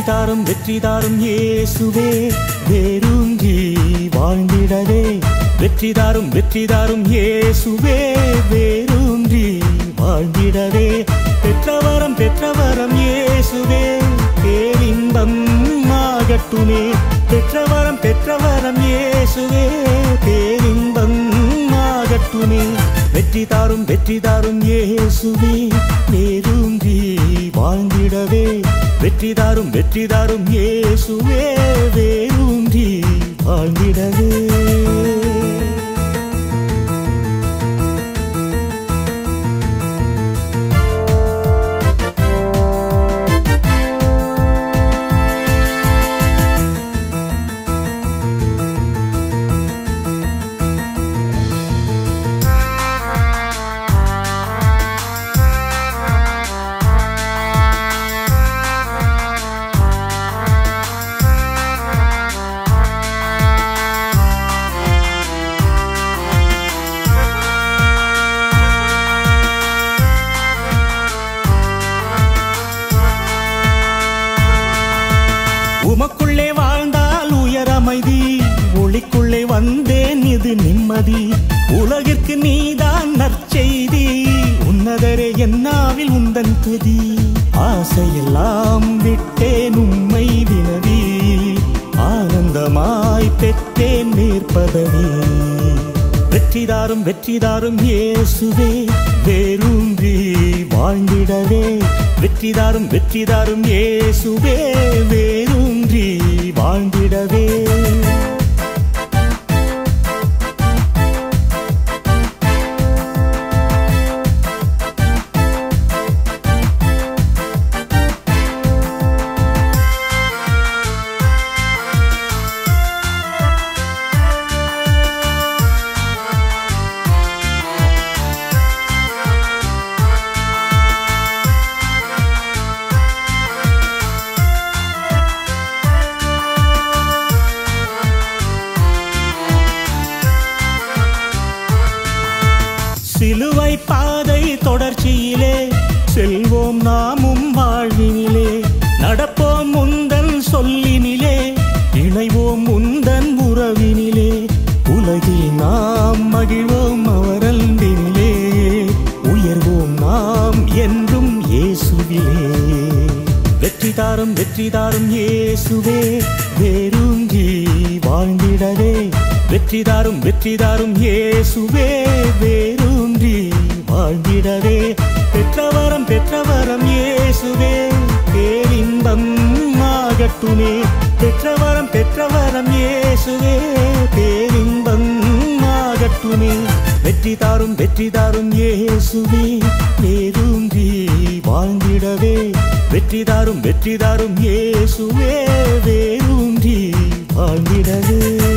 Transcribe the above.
தாரும் வெற்றி தாரும் இயேசுவே வேரூன்றி வாழ்ந்திடவே வெற்றி தாரும் வெற்றி தாரும் இயேசுவே வேரூன்றி வாழ்ந்திடவே பெற்றவரம் பெற்றவரம் இயேசுவே பேரின்பம் ஆகட்டுமே பெற்றவரம் பெற்றவரம் இயேசுவே பேரின்பம் ஆகட்டுமே வெற்றி தாரும் வெற்றி தாரும் இயேசுவே வேரூன்றி வாழ்ந்திடவே வெற்றி தாரும் வெற்றி தாரும் இயேசுவே வேரூன்றி வாழ்ந்திடவே உமக்குள்ளே வாழ்ந்தால் உயரமைதி ஒளிக்குள்ளே வந்தேன் இது நிம்மதி உலகிற்கு நீதான் நற்செய்தி உன்னதரே என்னாவில் உந்தன் துதி ஆசையெல்லாம் விட்டேன் உம்மை வினவி ஆனந்தமாய் பெற்றேன் மேற்பதவி வெற்றிதாரும் வெற்றிதாரும் இயேசுவே வேரூன்றி வாழ்ந்திடவே வெற்றிதாரும் வெற்றிதாரும் இயேசுவே வேரூன்றி வாழ்ந்திடவே சிலுவை பாதை தொடர்ச்சியிலே செல்வோம் நாமும் வாழ்வினிலே நடப்போம் முந்தன் சொல்லினிலே இணைவோம் முந்தன் உறவினிலே உலகில் நாம் மகிழ்வோம் அவரன்பினிலே உயர்வோம் நாம் என்றும் இயேசுவிலே வெற்றி தாரும் வெற்றி தாரும் இயேசுவே வேரூன்றி வாழ்ந்திடவே வெற்றி தாரும் வெற்றி தாரும் இயேசுவே வேரூன்றி வாழ்ந்திடவே பெற்றவரம் பெற்றவரம் இயேசுவே பேரின்பம் ஆகட்டுமே பெற்றவரம் பெற்றவரம் இயேசுவே பேரின்பம் ஆகட்டுமே வெற்றி தாரும் வெற்றி தாரும் இயேசுவே வேரூன்றி வாழ்ந்திடவே வெற்றி தாரும் வெற்றி தாரும் இயேசுவே வேரூன்றி வாழ்ந்திடவே